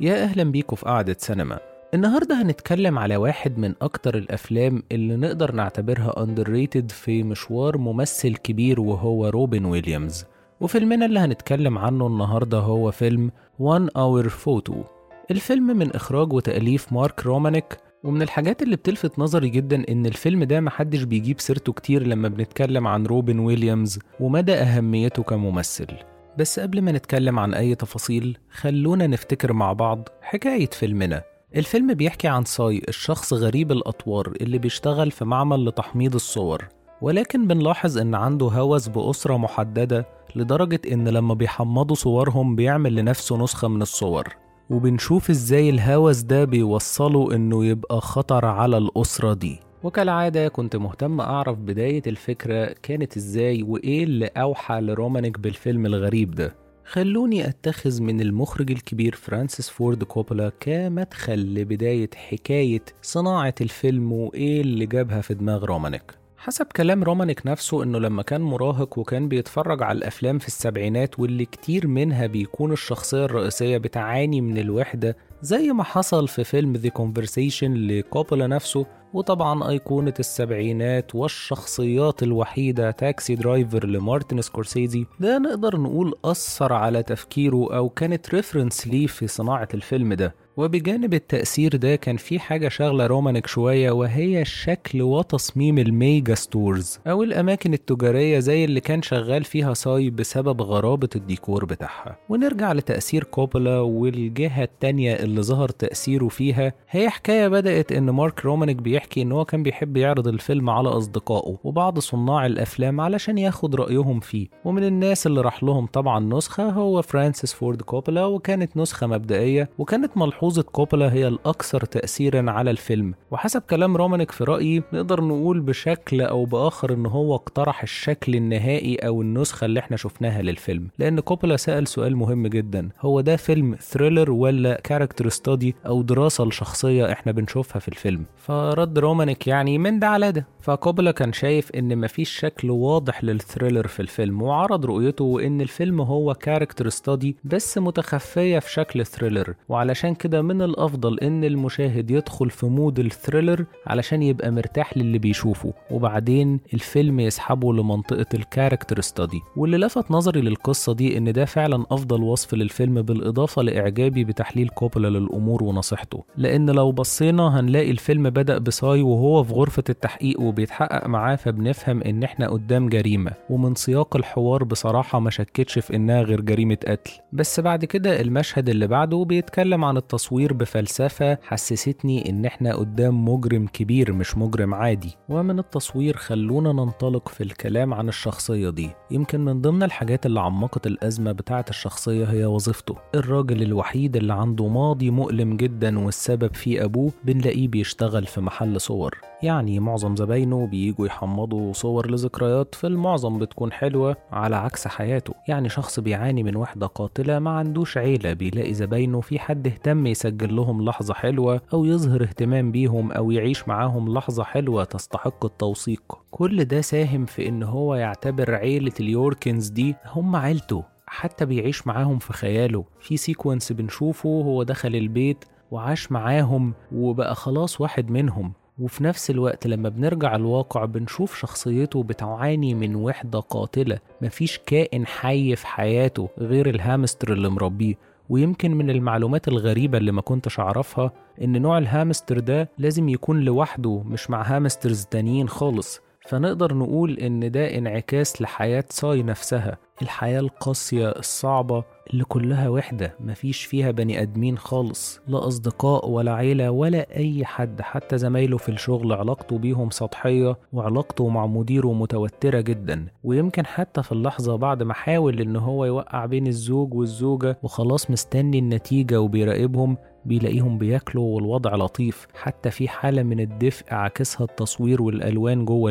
يا أهلا بيكم في قعدة سينما النهاردة هنتكلم على واحد من أكتر الأفلام اللي نقدر نعتبرها underrated في مشوار ممثل كبير وهو روبن ويليامز وفيلمنا اللي هنتكلم عنه النهاردة هو فيلم One Hour Photo الفيلم من إخراج وتأليف مارك رومانيك ومن الحاجات اللي بتلفت نظري جدا إن الفيلم ده محدش بيجيب سيرته كتير لما بنتكلم عن روبن ويليامز ومدى أهميته كممثل بس قبل ما نتكلم عن أي تفاصيل خلونا نفتكر مع بعض حكاية فيلمنا الفيلم بيحكي عن ساي الشخص غريب الأطوار اللي بيشتغل في معمل لتحميض الصور ولكن بنلاحظ إن عنده هوس بأسرة محددة لدرجة إن لما بيحمضوا صورهم بيعمل لنفسه نسخة من الصور وبنشوف إزاي الهوس ده بيوصله إنه يبقى خطر على الأسرة دي وكالعادة كنت مهتم أعرف بداية الفكرة كانت إزاي وإيه اللي أوحى لرومانيك بالفيلم الغريب ده خلوني أتخذ من المخرج الكبير فرانسيس فورد كوبولا كمدخل لبداية حكاية صناعة الفيلم وإيه اللي جابها في دماغ رومانيك حسب كلام رومانيك نفسه انه لما كان مراهق وكان بيتفرج على الافلام في السبعينات واللي كتير منها بيكون الشخصية الرئيسية بتعاني من الوحدة زي ما حصل في فيلم ذا كونفرسيشن لكوبولا نفسه وطبعا أيقونة السبعينات والشخصيات الوحيدة تاكسي درايفر لمارتن سكورسيزي ده نقدر نقول أثر على تفكيره أو كانت ريفرنس ليه في صناعة الفيلم ده وبجانب التأثير ده كان في حاجة شاغلة رومانيك شوية وهي شكل وتصميم الميجا ستورز أو الأماكن التجارية زي اللي كان شغال فيها ساي بسبب غرابة الديكور بتاعها ونرجع لتأثير كوبولا والجهة التانية اللي ظهر تأثيره فيها هي حكاية بدأت إن مارك رومانيك بيحكي إن هو كان بيحب يعرض الفيلم على أصدقائه وبعض صناع الأفلام علشان ياخد رأيهم فيه ومن الناس اللي راح لهم طبعا نسخة هو فرانسيس فورد كوبولا وكانت نسخة مبدئية وكانت ملحوظة ملحوظة كوبولا هي الأكثر تأثيرا على الفيلم وحسب كلام رومانيك في رأيي نقدر نقول بشكل أو بآخر إن هو اقترح الشكل النهائي أو النسخة اللي احنا شفناها للفيلم لأن كوبولا سأل سؤال مهم جدا هو ده فيلم ثريلر ولا كاركتر ستادي أو دراسة لشخصية احنا بنشوفها في الفيلم فرد رومانيك يعني من ده على ده فكوبولا كان شايف إن مفيش شكل واضح للثريلر في الفيلم وعرض رؤيته وإن الفيلم هو كاركتر ستادي بس متخفية في شكل ثريلر وعلشان كده من الأفضل إن المشاهد يدخل في مود الثريلر علشان يبقى مرتاح للي بيشوفه وبعدين الفيلم يسحبه لمنطقة الكاركتر ستادي واللي لفت نظري للقصة دي إن ده فعلا أفضل وصف للفيلم بالإضافة لإعجابي بتحليل كوبولا للأمور ونصيحته لأن لو بصينا هنلاقي الفيلم بدأ بساي وهو في غرفة التحقيق وبيتحقق معاه فبنفهم إن إحنا قدام جريمة ومن سياق الحوار بصراحة ما شكتش في إنها غير جريمة قتل بس بعد كده المشهد اللي بعده بيتكلم عن التصوير بفلسفة حسستني إن إحنا قدام مجرم كبير مش مجرم عادي ومن التصوير خلونا ننطلق في الكلام عن الشخصية دي يمكن من ضمن الحاجات اللي عمقت الأزمة بتاعة الشخصية هي وظيفته الراجل الوحيد اللي عنده ماضي مؤلم جدا والسبب فيه أبوه بنلاقيه بيشتغل في محل صور يعني معظم زباينه بييجوا يحمضوا صور لذكريات في المعظم بتكون حلوة على عكس حياته يعني شخص بيعاني من وحدة قاتلة ما عندوش عيلة بيلاقي زباينه في حد اهتم يسجل لهم لحظة حلوة أو يظهر اهتمام بيهم أو يعيش معاهم لحظة حلوة تستحق التوثيق كل ده ساهم في إن هو يعتبر عيلة اليوركنز دي هم عيلته حتى بيعيش معاهم في خياله في سيكونس بنشوفه هو دخل البيت وعاش معاهم وبقى خلاص واحد منهم وفي نفس الوقت لما بنرجع الواقع بنشوف شخصيته بتعاني من وحدة قاتلة مفيش كائن حي في حياته غير الهامستر اللي مربيه ويمكن من المعلومات الغريبة اللي ما كنتش أعرفها إن نوع الهامستر ده لازم يكون لوحده مش مع هامسترز تانيين خالص فنقدر نقول إن ده انعكاس لحياة ساي نفسها الحياة القاسية الصعبة اللي كلها وحدة مفيش فيها بني آدمين خالص لا أصدقاء ولا عيلة ولا أي حد حتى زمايله في الشغل علاقته بيهم سطحية وعلاقته مع مديره متوترة جدا ويمكن حتى في اللحظة بعد ما حاول إن هو يوقع بين الزوج والزوجة وخلاص مستني النتيجة وبيراقبهم بيلاقيهم بياكلوا والوضع لطيف حتى في حالة من الدفء عكسها التصوير والألوان جوه البيت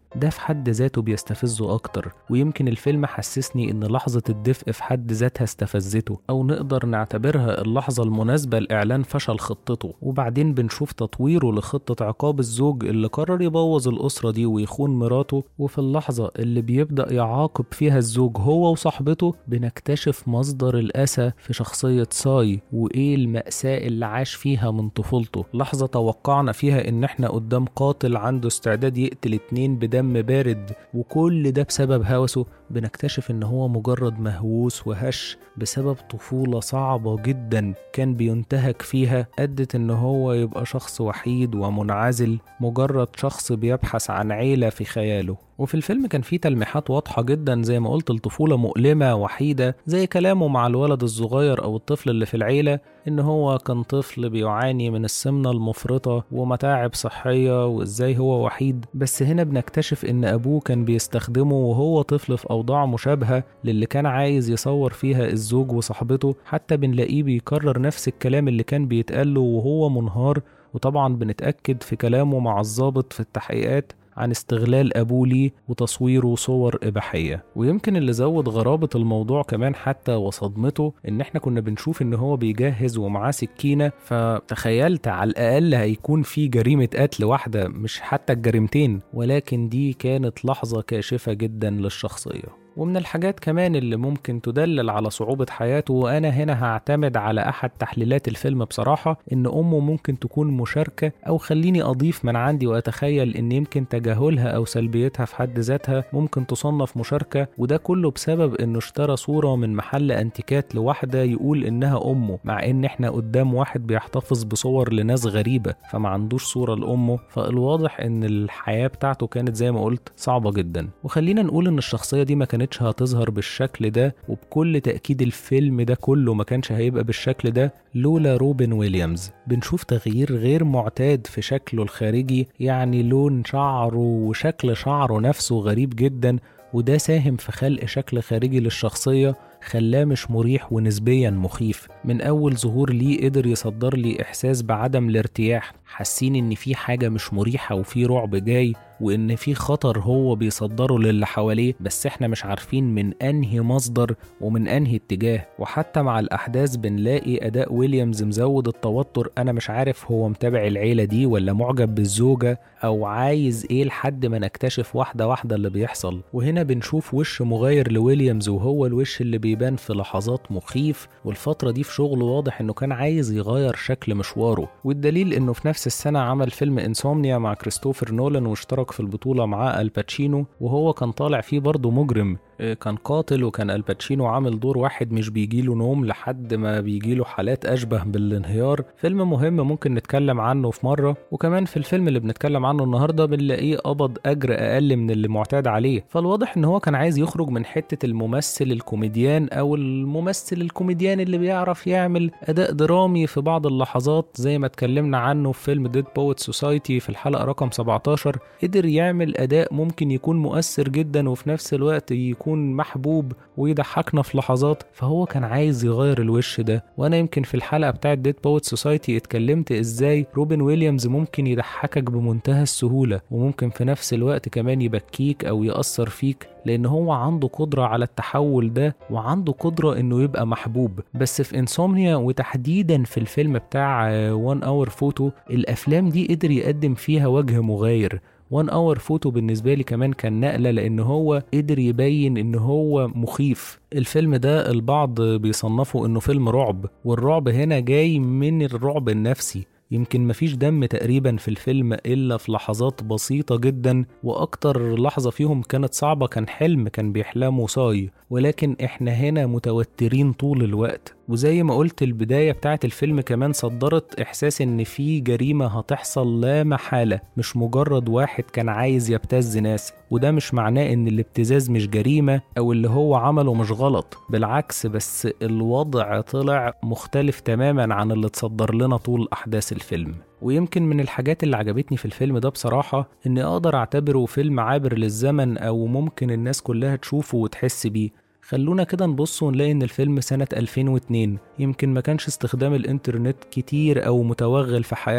ده في حد ذاته بيستفزه أكتر ويمكن الفيلم حسسني إن لحظة الدفء في حد ذاتها استفزته أو نقدر نعتبرها اللحظة المناسبة لإعلان فشل خطته وبعدين بنشوف تطويره لخطة عقاب الزوج اللي قرر يبوظ الأسرة دي ويخون مراته وفي اللحظة اللي بيبدأ يعاقب فيها الزوج هو وصاحبته بنكتشف مصدر الأسى في شخصية ساي وإيه المأساة اللي عاش فيها من طفولته لحظة توقعنا فيها إن إحنا قدام قاتل عنده استعداد يقتل اتنين بدم بارد وكل ده بسبب هوسه بنكتشف إن هو مجرد مهووس وهش بسبب طفولة صعبة جدا كان بينتهك فيها أدت إن هو يبقى شخص وحيد ومنعزل مجرد شخص بيبحث عن عيلة في خياله وفي الفيلم كان فيه تلميحات واضحة جدا زي ما قلت الطفولة مؤلمة وحيدة زي كلامه مع الولد الصغير أو الطفل اللي في العيلة إن هو كان طفل بيعاني من السمنة المفرطة ومتاعب صحية وإزاي هو وحيد بس هنا بنكتشف إن أبوه كان بيستخدمه وهو طفل في أوضاع مشابهة للي كان عايز يصور فيها الزوج وصاحبته حتى بنلاقيه بيكرر نفس الكلام اللي كان بيتقاله وهو منهار وطبعا بنتأكد في كلامه مع الضابط في التحقيقات عن استغلال أبوه ليه وتصويره صور إباحية ويمكن اللي زود غرابة الموضوع كمان حتى وصدمته إن إحنا كنا بنشوف إن هو بيجهز ومعاه سكينة فتخيلت على الأقل هيكون في جريمة قتل واحدة مش حتى الجريمتين ولكن دي كانت لحظة كاشفة جدا للشخصية ومن الحاجات كمان اللي ممكن تدلل على صعوبة حياته وأنا هنا هعتمد على أحد تحليلات الفيلم بصراحة إن أمه ممكن تكون مشاركة أو خليني أضيف من عندي وأتخيل إن يمكن تجاهلها أو سلبيتها في حد ذاتها ممكن تصنف مشاركة وده كله بسبب إنه اشترى صورة من محل أنتيكات لواحدة يقول إنها أمه مع إن إحنا قدام واحد بيحتفظ بصور لناس غريبة فما عندوش صورة لأمه فالواضح إن الحياة بتاعته كانت زي ما قلت صعبة جدا وخلينا نقول إن الشخصية دي ما كانتش هتظهر بالشكل ده وبكل تأكيد الفيلم ده كله ما كانش هيبقى بالشكل ده لولا روبن ويليامز بنشوف تغيير غير معتاد في شكله الخارجي يعني لون شعره وشكل شعره نفسه غريب جدا وده ساهم في خلق شكل خارجي للشخصية خلاه مش مريح ونسبيا مخيف من أول ظهور ليه قدر يصدر لي إحساس بعدم الارتياح حاسين إن في حاجة مش مريحة وفي رعب جاي وإن في خطر هو بيصدره للي حواليه بس إحنا مش عارفين من أنهي مصدر ومن أنهي اتجاه وحتى مع الأحداث بنلاقي أداء ويليامز مزود التوتر أنا مش عارف هو متابع العيلة دي ولا معجب بالزوجة أو عايز إيه لحد ما نكتشف واحدة واحدة اللي بيحصل وهنا بنشوف وش مغاير لويليامز وهو الوش اللي بيبان في لحظات مخيف والفترة دي في شغله واضح إنه كان عايز يغير شكل مشواره والدليل إنه في نفس السنة عمل فيلم انسومنيا مع كريستوفر نولان واشترك في البطولة معاه الباتشينو وهو كان طالع فيه برضه مجرم كان قاتل وكان الباتشينو عامل دور واحد مش بيجيله نوم لحد ما بيجيله حالات أشبه بالانهيار فيلم مهم ممكن نتكلم عنه في مرة وكمان في الفيلم اللي بنتكلم عنه النهاردة بنلاقيه قبض أجر أقل من اللي معتاد عليه فالواضح إن هو كان عايز يخرج من حتة الممثل الكوميديان أو الممثل الكوميديان اللي بيعرف يعمل أداء درامي في بعض اللحظات زي ما اتكلمنا عنه في فيلم ديد بوت سوسايتي في الحلقة رقم 17 قدر يعمل أداء ممكن يكون مؤثر جدا وفي نفس الوقت يكون يكون محبوب ويضحكنا في لحظات فهو كان عايز يغير الوش ده وانا يمكن في الحلقه بتاعت ديد بوت سوسايتي اتكلمت ازاي روبن ويليامز ممكن يضحكك بمنتهى السهوله وممكن في نفس الوقت كمان يبكيك او ياثر فيك لان هو عنده قدره على التحول ده وعنده قدره انه يبقى محبوب بس في انسومنيا وتحديدا في الفيلم بتاع وان اور فوتو الافلام دي قدر يقدم فيها وجه مغاير وان اور فوتو بالنسبه لي كمان كان نقله لان هو قدر يبين ان هو مخيف الفيلم ده البعض بيصنفه انه فيلم رعب والرعب هنا جاي من الرعب النفسي يمكن مفيش دم تقريبا في الفيلم إلا في لحظات بسيطة جدا وأكتر لحظة فيهم كانت صعبة كان حلم كان بيحلمه صاي ولكن إحنا هنا متوترين طول الوقت وزي ما قلت البداية بتاعت الفيلم كمان صدرت إحساس إن في جريمة هتحصل لا محالة مش مجرد واحد كان عايز يبتز ناس وده مش معناه إن الابتزاز مش جريمة أو اللي هو عمله مش غلط بالعكس بس الوضع طلع مختلف تماما عن اللي اتصدر لنا طول أحداث الفيلم ويمكن من الحاجات اللي عجبتني في الفيلم ده بصراحة إني أقدر أعتبره فيلم عابر للزمن أو ممكن الناس كلها تشوفه وتحس بيه خلونا كده نبص ونلاقي ان الفيلم سنة 2002 يمكن ما كانش استخدام الانترنت كتير او متوغل في حياتنا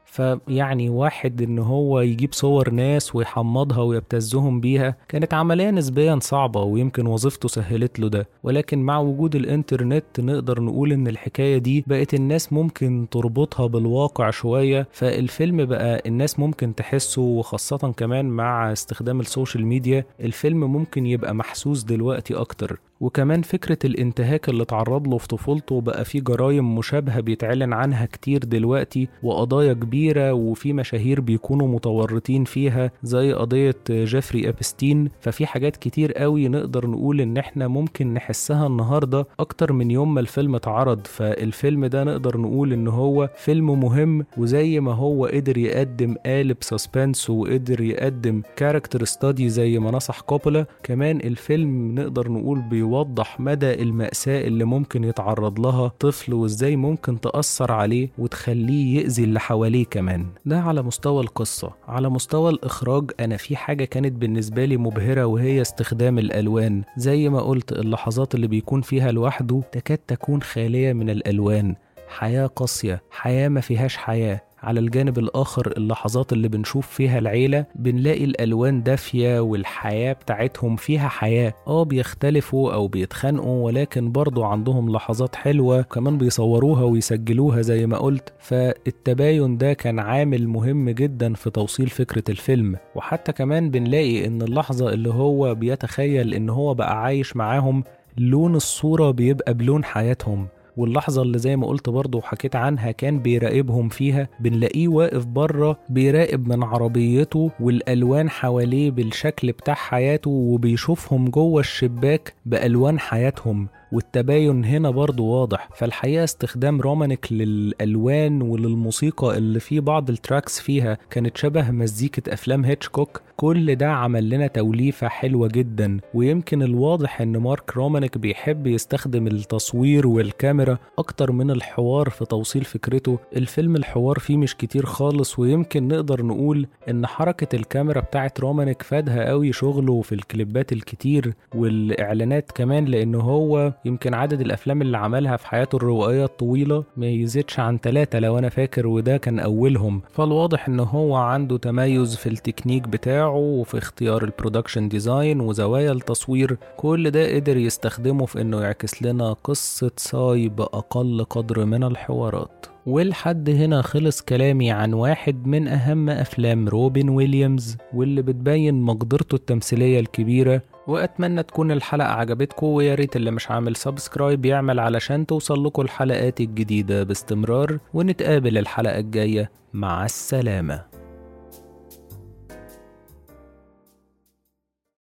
فيعني واحد ان هو يجيب صور ناس ويحمضها ويبتزهم بيها كانت عملية نسبيا صعبة ويمكن وظيفته سهلت له ده ولكن مع وجود الانترنت نقدر نقول ان الحكاية دي بقت الناس ممكن تربطها بالواقع شوية فالفيلم بقى الناس ممكن تحسه وخاصة كمان مع استخدام السوشيال ميديا الفيلم ممكن يبقى محسوس دلوقتي اكتر وكمان فكرة الانتهاك اللي اتعرض له في طفولته بقى فيه جرائم مشابهة بيتعلن عنها كتير دلوقتي وقضايا كبيرة وفي مشاهير بيكونوا متورطين فيها زي قضية جيفري أبستين ففي حاجات كتير قوي نقدر نقول إن إحنا ممكن نحسها النهاردة أكتر من يوم ما الفيلم اتعرض فالفيلم ده نقدر نقول إن هو فيلم مهم وزي ما هو قدر يقدم قالب سسبنس وقدر يقدم كاركتر ستادي زي ما نصح كوبولا كمان الفيلم نقدر نقول بيوضح مدى المأساة اللي ممكن يتعرض لها طفل وازاي ممكن تأثر عليه وتخليه يأذي اللي حواليه كمان ده على مستوى القصة على مستوى الإخراج أنا في حاجة كانت بالنسبة لي مبهرة وهي استخدام الألوان زي ما قلت اللحظات اللي بيكون فيها لوحده تكاد تكون خالية من الألوان حياة قاسية حياة ما فيهاش حياة على الجانب الآخر اللحظات اللي بنشوف فيها العيلة بنلاقي الألوان دافية والحياة بتاعتهم فيها حياة اه بيختلفوا أو بيتخانقوا ولكن برضو عندهم لحظات حلوة كمان بيصوروها ويسجلوها زي ما قلت فالتباين ده كان عامل مهم جدا في توصيل فكرة الفيلم وحتى كمان بنلاقي إن اللحظة اللي هو بيتخيل إن هو بقى عايش معاهم لون الصورة بيبقى بلون حياتهم واللحظة اللي زي ما قلت برضه وحكيت عنها كان بيراقبهم فيها بنلاقيه واقف بره بيراقب من عربيته والألوان حواليه بالشكل بتاع حياته وبيشوفهم جوه الشباك بألوان حياتهم والتباين هنا برضو واضح فالحقيقة استخدام رومانيك للألوان وللموسيقى اللي في بعض التراكس فيها كانت شبه مزيكة أفلام هيتشكوك كل ده عمل لنا توليفة حلوة جدا ويمكن الواضح ان مارك رومانيك بيحب يستخدم التصوير والكاميرا اكتر من الحوار في توصيل فكرته الفيلم الحوار فيه مش كتير خالص ويمكن نقدر نقول ان حركة الكاميرا بتاعت رومانيك فادها قوي شغله في الكليبات الكتير والاعلانات كمان لان هو يمكن عدد الافلام اللي عملها في حياته الروائية الطويلة ما يزيدش عن ثلاثة لو انا فاكر وده كان اولهم فالواضح ان هو عنده تميز في التكنيك بتاعه وفي اختيار البرودكشن ديزاين وزوايا التصوير كل ده قدر يستخدمه في انه يعكس لنا قصة ساي بأقل قدر من الحوارات ولحد هنا خلص كلامي عن واحد من أهم أفلام روبن ويليامز واللي بتبين مقدرته التمثيلية الكبيرة وأتمنى تكون الحلقة عجبتكم ويا ريت اللي مش عامل سبسكرايب يعمل علشان توصل لكم الحلقات الجديدة باستمرار ونتقابل الحلقة الجاية مع السلامة